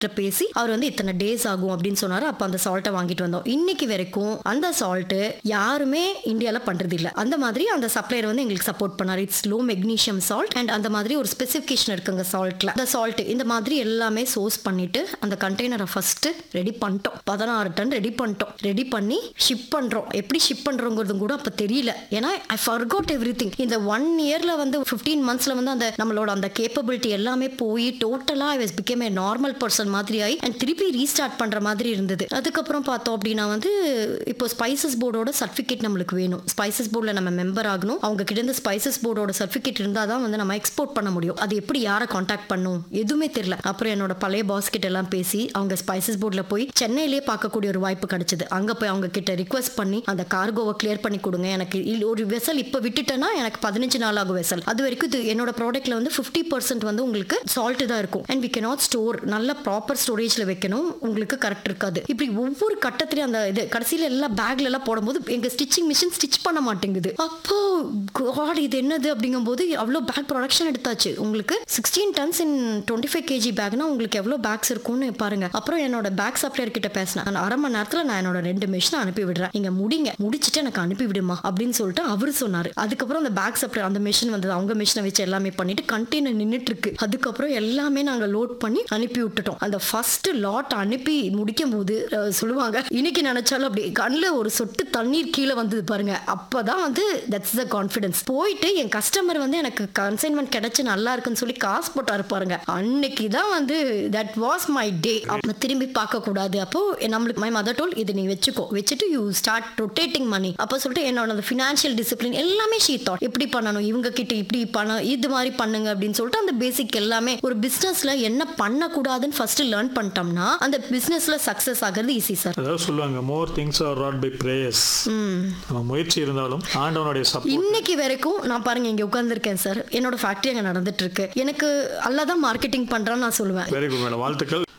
பேசி அவர் வந்து இத்தனை டேஸ் ஆகும் அப்படின்னு சொன்னாரு அப்ப அந்த சால்ட்டை வாங்கிட்டு வந்தோம் இன்னைக்கு வரைக்கும் அந்த சால்ட் யாருமே இந்தியால பண்றது இல்ல அந்த மாதிரி அந்த சப்ளையர் வந்து எங்களுக்கு சப்போர்ட் பண்ணாரு it's low magnesium salt and அந்த மாதிரி ஒரு ஸ்பெசிஃபிகேஷன் இருக்குங்க சால்ட்ல அந்த சால்ட் இந்த மாதிரி எல்லாமே சோர்ஸ் பண்ணிட்டு அந்த கண்டெய்னரை ஃபர்ஸ்ட் ரெடி பண்ணிட்டோம் பதினாறு டன் ரெடி பண்ணிட்டோம் ரெடி பண்ணி ஷிப் பண்றோம் எப்படி ஷிப் பண்றோங்கிறதும் கூட அப்ப தெரியல ஏன்னா ஐ ஃபர்காட் எவ்ரி திங் இந்த ஒன் இயர்ல வந்து ஃபிஃப்டீன் மந்த்ஸ்ல வந்து அந்த நம்மளோட அந்த கேப்பபிலிட்டி எல்லாமே போய் டோட்டலா I was became a normal person மாதிரி ஆகி அண்ட் திருப்பி ரீஸ்டார்ட் பண்ற மாதிரி இருந்தது அதுக்கப்புறம் பார்த்தோம் அப்படின்னா வந்து இப்போ ஸ்பைசஸ் போர்டோட சர்டிஃபிகேட் நம்மளுக்கு வேணும் ஸ்பைசஸ் போர்டில் நம்ம மெம்பர் ஆகணும் அவங்க கிட்ட இருந்து ஸ்பைசஸ் போர்டோட சர்டிஃபிகேட் இருந்தால் தான் வந்து நம்ம எக்ஸ்போர்ட் பண்ண முடியும் அது எப்படி யாரை காண்டாக்ட் பண்ணும் எதுவுமே தெரியல அப்புறம் என்னோட பழைய பாஸ் கிட்ட எல்லாம் பேசி அவங்க ஸ்பைசஸ் போர்டில் போய் சென்னையிலேயே பார்க்கக்கூடிய ஒரு வாய்ப்பு கிடைச்சது அங்கே போய் அவங்க கிட்ட ரிக்வஸ்ட் பண்ணி அந்த கார்கோவை கிளியர் பண்ணி கொடுங்க எனக்கு இல்ல ஒரு வெசல் இப்போ விட்டுட்டேன்னா எனக்கு பதினஞ்சு நாள் ஆகும் வெசல் அது வரைக்கும் இது என்னோட ப்ராடக்ட்ல வந்து ஃபிஃப்டி பர்சன்ட் வந்து உங்களுக்கு சால்ட் தான் இருக்கும் அண்ட் வி cannot ஸ்டோர் நல்ல ப்ராப்பர் ஸ்டோரேஜ்ல வைக்கணும் உங்களுக்கு கரெக்ட் இருக்காது இப்படி ஒவ்வொரு கட்டத்திலையும் அந்த இது கடைசியில எல்லாம் பேக்ல எல்லாம் போடும்போது எங்க ஸ்டிச்சிங் மிஷின் ஸ்டிச் பண்ண மாட்டேங்குது அப்போ God இது என்னது அப்படிங்கும்போது அவ்வளோ பேக் ப்ரொடக்ஷன் எடுத்தாச்சு உங்களுக்கு sixteen tons in twenty five KG பேக்னா உங்களுக்கு எவ்வளோ பேக்ஸ் இருக்கும்னு பாருங்க அப்புறம் என்னோட பேக் சப்ளையர் கிட்ட பேசினேன் நான் அரை மணி நேரத்தில் நான் என்னோட ரெண்டு மிஷினை அனுப்பி விடுறேன் நீங்க முடிங்க முடிச்சுட்டு எனக்கு அனுப்பி விடுமா அப்படின்னு சொல்லிட்டு அவரு சொன்னாரு அதுக்கப்புறம் அந்த பேக் சப்ளையர் அந்த மிஷின் வந்தது அவங்க மிஷினை வச்சு எல்லாமே பண்ணிட்டு கண்டெய்னர் நின்றுட்டு இருக்கு அதுக்கப்புறம் எல்லாமே நாங்க லோட் பண்ணி அனுப்பி விட்டுட்டோம் அந்த ஃபர்ஸ்ட் லாட் அனுப்பி முடிக்கும் போது அஹ், சொல்லுவாங்க இன்னைக்கு நினைச்சாலும் அப்படி கண்ணில் ஒரு சொட்டு தண்ணீர் கீழே வந்தது பாருங்க அப்பதான் வந்து தட்ஸ் த கான்ஃபிடன்ஸ் போயிட்டு என் கஸ்டமர் வந்து எனக்கு கன்சைன்மெண்ட் கிடைச்சு நல்லா இருக்குன்னு சொல்லி காசு போட்டாரு பாருங்க அன்னைக்கு தான் வந்து தட் வாஸ் மை டே அப்ப திரும்பி பார்க்க கூடாது அப்போ நம்மளுக்கு மை மதர் டோல் இது நீ வச்சுக்கோ வச்சுட்டு யூ ஸ்டார்ட் ரொட்டேட்டிங் மணி அப்போ சொல்லிட்டு என்னோட அந்த ஃபினான்ஷியல் டிசிப்ளின் எல்லாமே ஷீ தாட் எப்படி பண்ணணும் இவங்க கிட்ட இப்படி பண்ண இது மாதிரி பண்ணுங்க அப்படின்னு சொல்லிட்டு அந்த பேசிக் எல்லாமே ஒரு பிசினஸ்ல என்ன பண்ணக்கூடாதுன்னு ஃபர்ஸ்ட் லேர்ன் பண்ணிட்டோம்னா அந்த பிசினஸ்ல சக்சஸ் ஆகிறது ஈஸி சார் அதாவது சொல்லுவாங்க more things are wrought by prayers நம்ம முயற்சி இருந்தாலும் ஆண்டவனுடைய சப்போர்ட் இன்னைக்கு வரைக்கும் நான் பாருங்க இங்க உட்கார்ந்திருக்கேன் சார் என்னோட ஃபேக்டரி அங்க நடந்துட்டு இருக்கு எனக்கு அல்ல தான் மார்க்கெட்டிங் பண்றான்னு நான் சொல்லுவேன் வெரி குட் மேடம் வாழ்த்துக்கள்